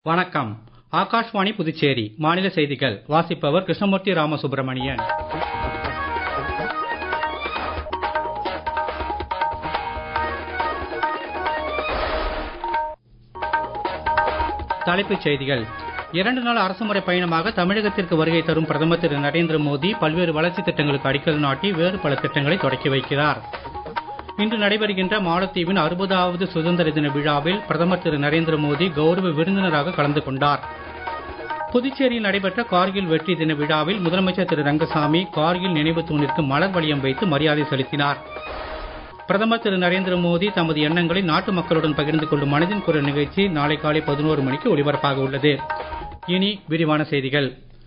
வணக்கம் ஆகாஷ்வாணி புதுச்சேரி மாநில செய்திகள் வாசிப்பவர் கிருஷ்ணமூர்த்தி ராமசுப்ரமணியன் தலைப்புச் செய்திகள் இரண்டு நாள் அரசுமுறை பயணமாக தமிழகத்திற்கு வருகை தரும் பிரதமர் திரு நரேந்திர மோடி பல்வேறு வளர்ச்சித் திட்டங்களுக்கு அடிக்கல் நாட்டி வேறு பல திட்டங்களை தொடக்கி வைக்கிறார் இன்று நடைபெறுகின்ற மாலத்தீவின் அறுபதாவது சுதந்திர தின விழாவில் பிரதமர் திரு நரேந்திர மோடி கௌரவ விருந்தினராக கலந்து கொண்டார் புதுச்சேரியில் நடைபெற்ற கார்கில் வெற்றி தின விழாவில் முதலமைச்சர் திரு ரங்கசாமி கார்கில் நினைவு தூணிற்கு மலர் வளையம் வைத்து மரியாதை செலுத்தினார் பிரதமர் திரு நரேந்திர மோடி தமது எண்ணங்களை நாட்டு மக்களுடன் பகிர்ந்து கொள்ளும் மனதின் குரல் நிகழ்ச்சி நாளை காலை பதினோரு மணிக்கு ஒலிபரப்பாக உள்ளது இனி விரிவான செய்திகள்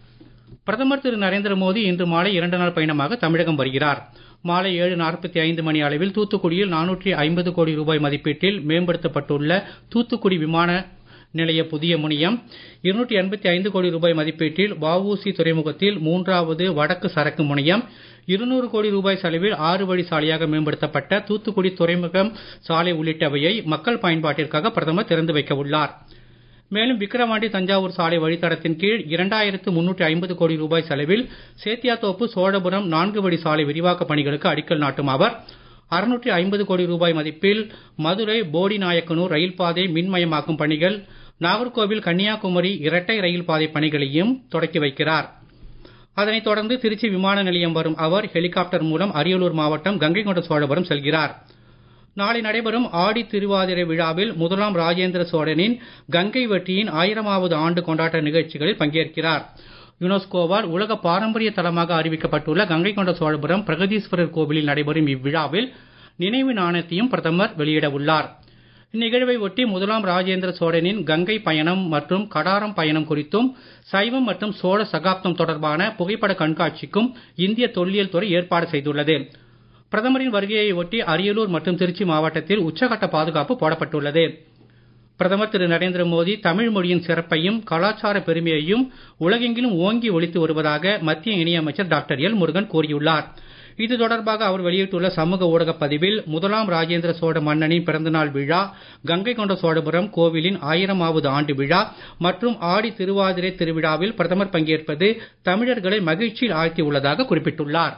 பிரதமர் திரு நரேந்திர மோடி இன்று மாலை இரண்டு நாள் பயணமாக தமிழகம் வருகிறார் மாலை ஏழு நாற்பத்தி ஐந்து மணி அளவில் தூத்துக்குடியில் நானூற்றி ஐம்பது கோடி ரூபாய் மதிப்பீட்டில் மேம்படுத்தப்பட்டுள்ள தூத்துக்குடி விமான நிலைய புதிய முனையம் இருநூற்றி எண்பத்தி ஐந்து கோடி ரூபாய் மதிப்பீட்டில் வஉசி துறைமுகத்தில் மூன்றாவது வடக்கு சரக்கு முனையம் இருநூறு கோடி ரூபாய் செலவில் ஆறு வழி சாலையாக மேம்படுத்தப்பட்ட தூத்துக்குடி துறைமுகம் சாலை உள்ளிட்டவையை மக்கள் பயன்பாட்டிற்காக பிரதமர் திறந்து வைக்க உள்ளார் மேலும் விக்கிரவாண்டி தஞ்சாவூர் சாலை வழித்தடத்தின் கீழ் இரண்டாயிரத்து முன்னூற்றி ஐம்பது கோடி ரூபாய் செலவில் சேத்தியாத்தோப்பு சோழபுரம் நான்கு வழி சாலை விரிவாக்கப் பணிகளுக்கு அடிக்கல் நாட்டும் அவர் அறுநூற்றி ஐம்பது கோடி ரூபாய் மதிப்பில் மதுரை போடி நாயக்கனூர் ரயில் பாதை மின்மயமாக்கும் பணிகள் நாகர்கோவில் கன்னியாகுமரி இரட்டை ரயில் பாதை பணிகளையும் தொடக்கி வைக்கிறார் அதனைத் தொடர்ந்து திருச்சி விமான நிலையம் வரும் அவர் ஹெலிகாப்டர் மூலம் அரியலூர் மாவட்டம் கங்கை கொண்ட சோழபுரம் செல்கிறார் நாளை நடைபெறும் ஆடி திருவாதிரை விழாவில் முதலாம் ராஜேந்திர சோழனின் கங்கை வெற்றியின் ஆயிரமாவது ஆண்டு கொண்டாட்ட நிகழ்ச்சிகளில் பங்கேற்கிறார் யுனெஸ்கோவால் உலக பாரம்பரிய தலமாக அறிவிக்கப்பட்டுள்ள கங்கை கொண்ட சோழபுரம் பிரகதீஸ்வரர் கோவிலில் நடைபெறும் இவ்விழாவில் நினைவு நாணயத்தையும் பிரதமர் வெளியிட உள்ளார் இந்நிகழ்வை ஒட்டி முதலாம் ராஜேந்திர சோழனின் கங்கை பயணம் மற்றும் கடாரம் பயணம் குறித்தும் சைவம் மற்றும் சோழ சகாப்தம் தொடர்பான புகைப்பட கண்காட்சிக்கும் இந்திய தொல்லியல் துறை ஏற்பாடு செய்துள்ளது பிரதமரின் வருகையை ஒட்டி அரியலூர் மற்றும் திருச்சி மாவட்டத்தில் உச்சகட்ட பாதுகாப்பு போடப்பட்டுள்ளது பிரதமர் திரு நரேந்திர மோடி தமிழ் மொழியின் சிறப்பையும் கலாச்சார பெருமையையும் உலகெங்கிலும் ஓங்கி ஒழித்து வருவதாக மத்திய இணையமைச்சர் டாக்டர் எல் முருகன் கூறியுள்ளார் இது தொடர்பாக அவர் வெளியிட்டுள்ள சமூக ஊடகப் பதிவில் முதலாம் ராஜேந்திர சோழ மன்னனின் பிறந்தநாள் விழா கங்கை கொண்ட சோழபுரம் கோவிலின் ஆயிரமாவது ஆண்டு விழா மற்றும் ஆடி திருவாதிரை திருவிழாவில் பிரதமர் பங்கேற்பது தமிழர்களை மகிழ்ச்சியில் ஆழ்த்தியுள்ளதாக குறிப்பிட்டுள்ளார்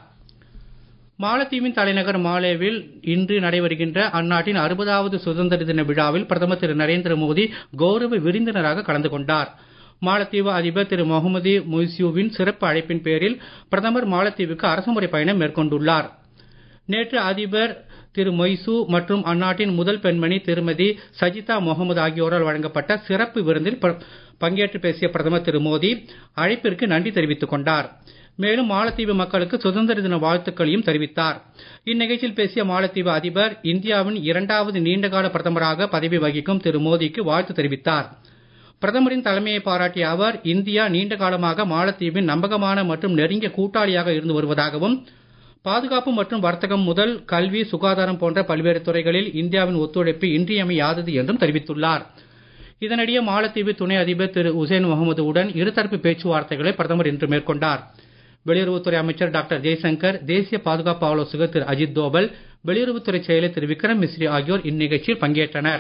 மாலத்தீவின் தலைநகர் மாலேவில் இன்று நடைபெறுகின்ற அந்நாட்டின் அறுபதாவது சுதந்திர தின விழாவில் பிரதமர் திரு நரேந்திர மோடி கௌரவ விருந்தினராக கலந்து கொண்டார் மாலத்தீவு அதிபர் திரு முகமது மொய்சியுவின் சிறப்பு அழைப்பின் பேரில் பிரதமர் மாலத்தீவுக்கு அரசுமுறை பயணம் மேற்கொண்டுள்ளார் நேற்று அதிபர் திரு மொய்சு மற்றும் அந்நாட்டின் முதல் பெண்மணி திருமதி சஜிதா முகமது ஆகியோரால் வழங்கப்பட்ட சிறப்பு விருந்தில் பங்கேற்று பேசிய பிரதமர் திரு மோடி அழைப்பிற்கு நன்றி தெரிவித்துக் கொண்டார் மேலும் மாலத்தீவு மக்களுக்கு சுதந்திர தின வாழ்த்துக்களையும் தெரிவித்தார் இந்நிகழ்ச்சியில் பேசிய மாலத்தீவு அதிபர் இந்தியாவின் இரண்டாவது நீண்டகால பிரதமராக பதவி வகிக்கும் திரு மோடிக்கு வாழ்த்து தெரிவித்தார் பிரதமரின் தலைமையை பாராட்டிய அவர் இந்தியா நீண்ட காலமாக மாலத்தீவின் நம்பகமான மற்றும் நெருங்கிய கூட்டாளியாக இருந்து வருவதாகவும் பாதுகாப்பு மற்றும் வர்த்தகம் முதல் கல்வி சுகாதாரம் போன்ற பல்வேறு துறைகளில் இந்தியாவின் ஒத்துழைப்பு இன்றியமையாதது என்றும் தெரிவித்துள்ளார் இதனிடையே மாலத்தீவு துணை அதிபர் திரு உசேன் முகமது உடன் இருதரப்பு பேச்சுவார்த்தைகளை பிரதமர் இன்று மேற்கொண்டார் வெளியுறவுத்துறை அமைச்சர் டாக்டர் ஜெய்சங்கர் தேசிய பாதுகாப்பு ஆலோசகர் திரு அஜித் தோவல் வெளியுறவுத்துறை செயலர் திரு விக்ரம் மிஸ்ரி ஆகியோர் இந்நிகழ்ச்சியில் பங்கேற்றனர்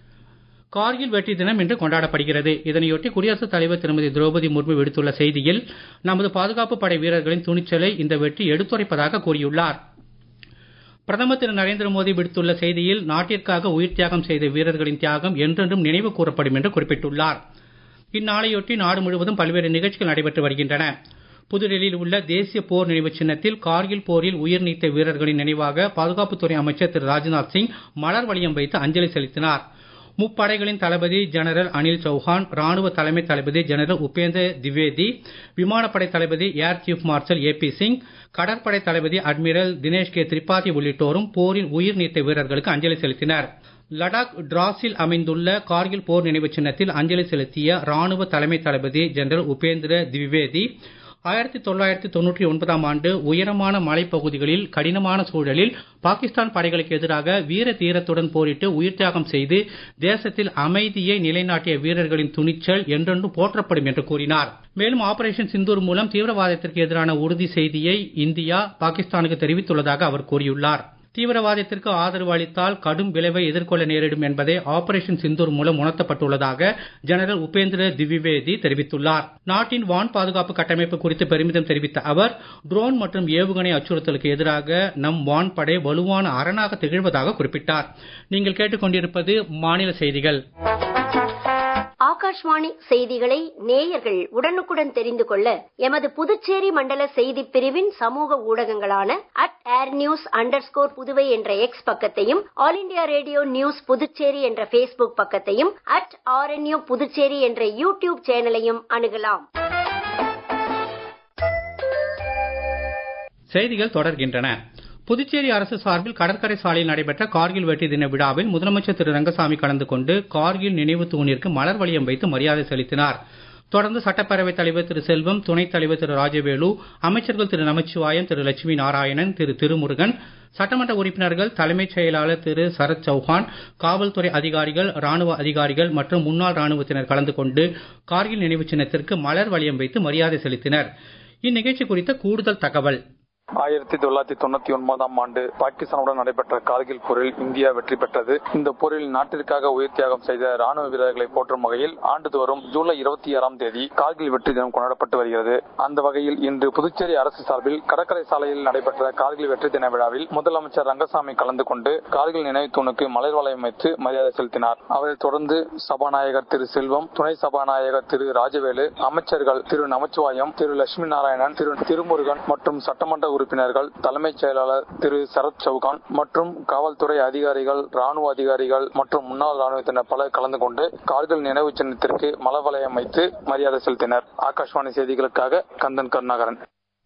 கார்கில் வெற்றி தினம் இன்று கொண்டாடப்படுகிறது இதனையொட்டி குடியரசுத் தலைவர் திருமதி திரௌபதி முர்மு விடுத்துள்ள செய்தியில் நமது பாதுகாப்பு படை வீரர்களின் துணிச்சலை இந்த வெற்றி எடுத்துரைப்பதாக கூறியுள்ளார் பிரதமர் திரு நரேந்திர மோடி விடுத்துள்ள செய்தியில் நாட்டிற்காக உயிர் தியாகம் செய்த வீரர்களின் தியாகம் என்றென்றும் நினைவு கூறப்படும் என்று குறிப்பிட்டுள்ளார் இந்நாளையொட்டி நாடு முழுவதும் பல்வேறு நிகழ்ச்சிகள் நடைபெற்று வருகின்றன புதுடெல்லியில் உள்ள தேசிய போர் நினைவு சின்னத்தில் கார்கில் போரில் உயிர் நீத்த வீரர்களின் நினைவாக பாதுகாப்புத்துறை அமைச்சர் திரு ராஜ்நாத் சிங் மலர் வளையம் வைத்து அஞ்சலி செலுத்தினார் முப்படைகளின் தளபதி ஜெனரல் அனில் சௌஹான் ராணுவ தலைமை தளபதி ஜெனரல் உபேந்திர திவேதி விமானப்படை தளபதி Air Chief Marshal A P Singh கடற்படை தளபதி அட்மிரல் தினேஷ் கே திரிபாதி உள்ளிட்டோரும் போரில் உயிர் நீத்த வீரர்களுக்கு அஞ்சலி செலுத்தினர் லடாக் டிராஸில் அமைந்துள்ள கார்கில் போர் நினைவு சின்னத்தில் அஞ்சலி செலுத்திய ராணுவ தலைமை தளபதி ஜெனரல் உபேந்திர திவேதி ஆயிரத்தி தொள்ளாயிரத்தி தொண்ணூற்றி ஒன்பதாம் ஆண்டு உயரமான மலைப்பகுதிகளில் கடினமான சூழலில் பாகிஸ்தான் படைகளுக்கு எதிராக வீர தீரத்துடன் போரிட்டு உயிர் தியாகம் செய்து தேசத்தில் அமைதியை நிலைநாட்டிய வீரர்களின் துணிச்சல் என்றென்றும் போற்றப்படும் என்று கூறினார் மேலும் ஆபரேஷன் சிந்தூர் மூலம் தீவிரவாதத்திற்கு எதிரான உறுதி செய்தியை இந்தியா பாகிஸ்தானுக்கு தெரிவித்துள்ளதாக அவர் கூறியுள்ளார் தீவிரவாதத்திற்கு ஆதரவு அளித்தால் கடும் விளைவை எதிர்கொள்ள நேரிடும் என்பதை ஆபரேஷன் சிந்தூர் மூலம் உணர்த்தப்பட்டுள்ளதாக ஜெனரல் உபேந்திர திவிவேதி தெரிவித்துள்ளார் நாட்டின் வான் பாதுகாப்பு கட்டமைப்பு குறித்து பெருமிதம் தெரிவித்த அவர் ட்ரோன் மற்றும் ஏவுகணை அச்சுறுத்தலுக்கு எதிராக நம் வான்படை வலுவான அரணாக திகழ்வதாக குறிப்பிட்டார் நீங்கள் கேட்டுக்கொண்டிருப்பது மாநில செய்திகள் ஆகாஷ்வாணி செய்திகளை நேயர்கள் உடனுக்குடன் தெரிந்து கொள்ள எமது புதுச்சேரி மண்டல செய்தி பிரிவின் சமூக ஊடகங்களான at air news under Puduvai என்ற எக்ஸ் பக்கத்தையும் All India Radio News Puducherry என்ற பேஸ்புக் பக்கத்தையும் அட் ஆர்என்யூ புதுச்சேரி என்ற யூடியூப் சேனலையும் அணுகலாம் செய்திகள் தொடர்கின்றன புதுச்சேரி அரசு சார்பில் கடற்கரை சாலையில் நடைபெற்ற கார்கில் வெற்றி தின விழாவில் முதலமைச்சர் திரு ரங்கசாமி கலந்து கொண்டு கார்கில் நினைவு தூணிற்கு மலர் வளையம் வைத்து மரியாதை செலுத்தினார் தொடர்ந்து சட்டப்பேரவைத் தலைவர் திரு செல்வம் துணைத் தலைவர் திரு ராஜவேலு அமைச்சர்கள் திரு நமச்சிவாயம் திரு லட்சுமி நாராயணன் திரு திருமுருகன் சட்டமன்ற உறுப்பினர்கள் தலைமைச் செயலாளர் திரு சரத் சௌஹான் காவல்துறை அதிகாரிகள் ராணுவ அதிகாரிகள் மற்றும் முன்னாள் ராணுவத்தினர் கலந்து கொண்டு கார்கில் நினைவு சின்னத்திற்கு மலர் வளையம் வைத்து மரியாதை செலுத்தினர் இந்நிகழ்ச்சி குறித்த கூடுதல் தகவல் ஆயிரத்தி தொள்ளாயிரத்தி தொண்ணூத்தி ஒன்பதாம் ஆண்டு பாகிஸ்தானுடன் நடைபெற்ற கார்கில் போரில் இந்தியா வெற்றி பெற்றது இந்த போரில் நாட்டிற்காக உயிர் தியாகம் செய்த ராணுவ வீரர்களை போற்றும் வகையில் ஆண்டுதோறும் ஜூலை இருபத்தி ஆறாம் தேதி கார்கில் வெற்றி தினம் கொண்டாடப்பட்டு வருகிறது அந்த வகையில் இன்று புதுச்சேரி அரசு சார்பில் கடற்கரை சாலையில் நடைபெற்ற கார்கில் வெற்றி தின விழாவில் முதலமைச்சர் ரங்கசாமி கலந்து கொண்டு கார்கில் நினைவு தூணுக்கு மலர் வளையம் வைத்து மரியாதை செலுத்தினார் அவரைத் தொடர்ந்து சபாநாயகர் திரு செல்வம் துணை சபாநாயகர் திரு ராஜவேலு அமைச்சர்கள் திரு நமச்சிவாயம் திரு லட்சுமி நாராயணன் திரு திருமுருகன் மற்றும் சட்டமன்ற உறுப்பினர்கள் தலைமைச் செயலாளர் திரு சரத் சௌகான் மற்றும் காவல்துறை அதிகாரிகள் ராணுவ அதிகாரிகள் மற்றும் முன்னாள் ராணுவத்தினர் பலர் கலந்து கொண்டு கார்கில் நினைவு சின்னத்திற்கு மலர் வளையம் வைத்து மரியாதை செலுத்தினர் ஆகாஷ்வாணி செய்திகளுக்காக கந்தன் கருணாகரன்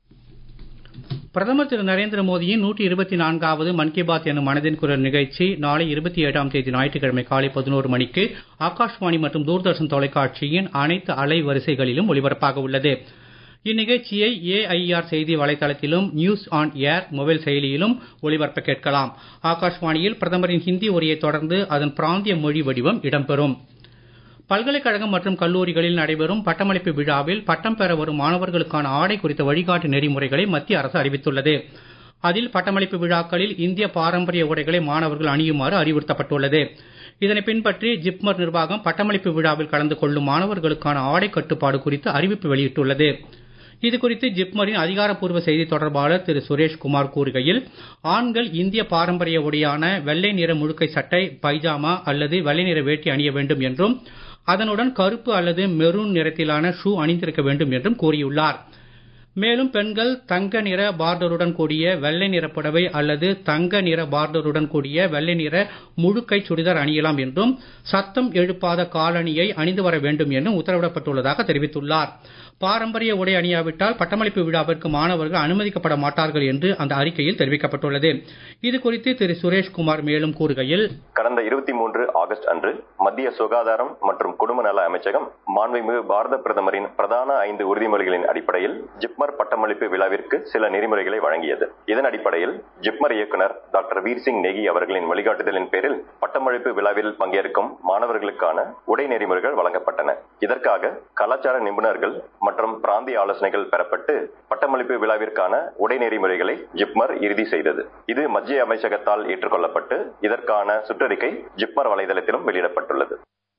பிரதமர் திரு நரேந்திர மோடியின் நூற்றி இருபத்தி நான்காவது மன் கி பாத் எனும் மனதின் குரல் நிகழ்ச்சி நாளை இருபத்தி ஏழாம் தேதி ஞாயிற்றுக்கிழமை காலை பதினோரு மணிக்கு ஆகாஷ்வாணி மற்றும் தூர்தர்ஷன் தொலைக்காட்சியின் அனைத்து அலைவரிசைகளிலும் ஒலிபரப்பாக உள்ளது இந்நிகழ்ச்சியை ஏஐஆர் செய்தி வலைதளத்திலும் நியூஸ் ஆன் ஏர் மொபைல் செயலியிலும் ஒளிபரப்ப கேட்கலாம் ஆகாஷ்வாணியில் பிரதமரின் ஹிந்தி உரையை தொடர்ந்து அதன் பிராந்திய மொழி வடிவம் இடம்பெறும் பல்கலைக்கழகம் மற்றும் கல்லூரிகளில் நடைபெறும் பட்டமளிப்பு விழாவில் பட்டம் பெற வரும் மாணவர்களுக்கான ஆடை குறித்த வழிகாட்டு நெறிமுறைகளை மத்திய அரசு அறிவித்துள்ளது அதில் பட்டமளிப்பு விழாக்களில் இந்திய பாரம்பரிய உடைகளை மாணவர்கள் அணியுமாறு அறிவுறுத்தப்பட்டுள்ளது இதனை பின்பற்றி ஜிப்மர் நிர்வாகம் பட்டமளிப்பு விழாவில் கலந்து கொள்ளும் மாணவர்களுக்கான ஆடை கட்டுப்பாடு குறித்து அறிவிப்பு வெளியிட்டுள்ளது இது குறித்து ஜிப்மரின் அதிகாரப்பூர்வ செய்தி தொடர்பாளர் திரு சுரேஷ்குமார் கூறுகையில் ஆண்கள் இந்திய பாரம்பரிய உடையான வெள்ளை நிற முழுக்கை சட்டை பைஜாமா அல்லது வெள்ளை நிற வேட்டி அணிய வேண்டும் என்றும் அதனுடன் கருப்பு அல்லது மெரூன் நிறத்திலான ஷூ அணிந்திருக்க வேண்டும் என்றும் கூறியுள்ளார் மேலும் பெண்கள் தங்க நிற பார்டருடன் கூடிய வெள்ளை நிற புடவை அல்லது தங்க நிற பார்டருடன் கூடிய வெள்ளை நிற முழுக்கை சுடிதார் அணியலாம் என்றும் சத்தம் எழுப்பாத காலணியை அணிந்து வர வேண்டும் என்றும் உத்தரவிடப்பட்டுள்ளதாக தெரிவித்துள்ளார் பாரம்பரிய உடை அணியாவிட்டால் பட்டமளிப்பு விழாவிற்கு மாணவர்கள் அனுமதிக்கப்பட மாட்டார்கள் என்று அந்த அறிக்கையில் தெரிவிக்கப்பட்டுள்ளது இது குறித்து திரு சுரேஷ்குமார் மேலும் கூறுகையில் கடந்த இருபத்தி மூன்று ஆகஸ்ட் அன்று மத்திய சுகாதாரம் மற்றும் குடும்ப நல அமைச்சகம் மாண்புமிகு பாரத பிரதமரின் பிரதான ஐந்து உறுதிமொழிகளின் அடிப்படையில் ஜிப்மர் பட்டமளிப்பு விழாவிற்கு சில நெறிமுறைகளை வழங்கியது இதன் அடிப்படையில் ஜிப்மர் இயக்குனர் டாக்டர் வீர்சிங் நெகி அவர்களின் வழிகாட்டுதலின் பேரில் பட்டமளிப்பு விழாவில் பங்கேற்கும் மாணவர்களுக்கான உடை நெறிமுறைகள் வழங்கப்பட்டன இதற்காக கலாச்சார நிபுணர்கள் மற்றும் பிராந்திய ஆலோசனைகள் பெறப்பட்டு பட்டமளிப்பு விழாவிற்கான உடை நெறிமுறைகளை ஜிப்மர் இறுதி செய்தது இது மத்திய அமைச்சகத்தால் ஏற்றுக்கொள்ளப்பட்டு இதற்கான சுற்றறிக்கை ஜிப்மர் வலைதளத்திலும் வெளியிடப்பட்டுள்ளது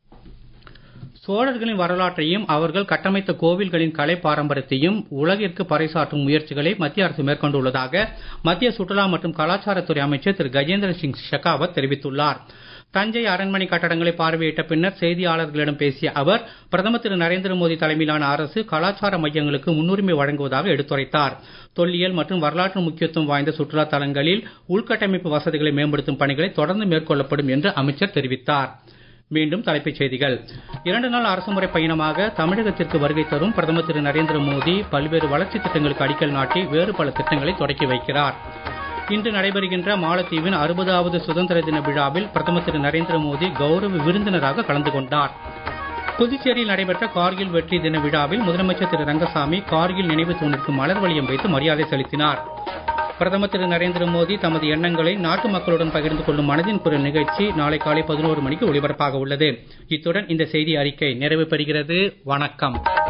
சோழர்களின் வரலாற்றையும் அவர்கள் கட்டமைத்த கோவில்களின் கலை பாரம்பரியத்தையும் உலகிற்கு பறைசாற்றும் முயற்சிகளை மத்திய அரசு மேற்கொண்டுள்ளதாக மத்திய சுற்றுலா மற்றும் கலாச்சாரத்துறை அமைச்சர் திரு கஜேந்திர சிங் ஷெகாவத் தெரிவித்துள்ளார் தஞ்சை அரண்மனை கட்டடங்களை பார்வையிட்ட பின்னர் செய்தியாளர்களிடம் பேசிய அவர் பிரதமர் திரு நரேந்திர மோடி தலைமையிலான அரசு கலாச்சார மையங்களுக்கு முன்னுரிமை வழங்குவதாக எடுத்துரைத்தார் தொல்லியல் மற்றும் வரலாற்று முக்கியத்துவம் வாய்ந்த சுற்றுலா தலங்களில் உள்கட்டமைப்பு வசதிகளை மேம்படுத்தும் பணிகளை தொடர்ந்து மேற்கொள்ளப்படும் என்று அமைச்சர் தெரிவித்தார் மீண்டும் தலைப்புச் செய்திகள் இரண்டு நாள் அரசுமுறை பயணமாக தமிழகத்திற்கு வருகை தரும் பிரதமர் திரு நரேந்திர மோடி பல்வேறு வளர்ச்சித் திட்டங்களுக்கு அடிக்கல் நாட்டி வேறு பல திட்டங்களை தொடக்கி வைக்கிறார் இன்று நடைபெறுகின்ற மாலத்தீவின் அறுபதாவது சுதந்திர தின விழாவில் பிரதமர் திரு நரேந்திர மோடி கௌரவ விருந்தினராக கலந்து கொண்டார் புதுச்சேரியில் நடைபெற்ற கார்கில் வெற்றி தின விழாவில் முதலமைச்சர் திரு ரங்கசாமி கார்கில் நினைவு தூணிற்கு மலர் வளையம் வைத்து மரியாதை செலுத்தினார் பிரதமர் திரு நரேந்திர மோடி தமது எண்ணங்களை நாட்டு மக்களுடன் பகிர்ந்து கொள்ளும் மனதின் குரல் நிகழ்ச்சி நாளை காலை பதினோரு மணிக்கு ஒளிபரப்பாக உள்ளது இத்துடன் இந்த செய்தி அறிக்கை நிறைவு பெறுகிறது வணக்கம்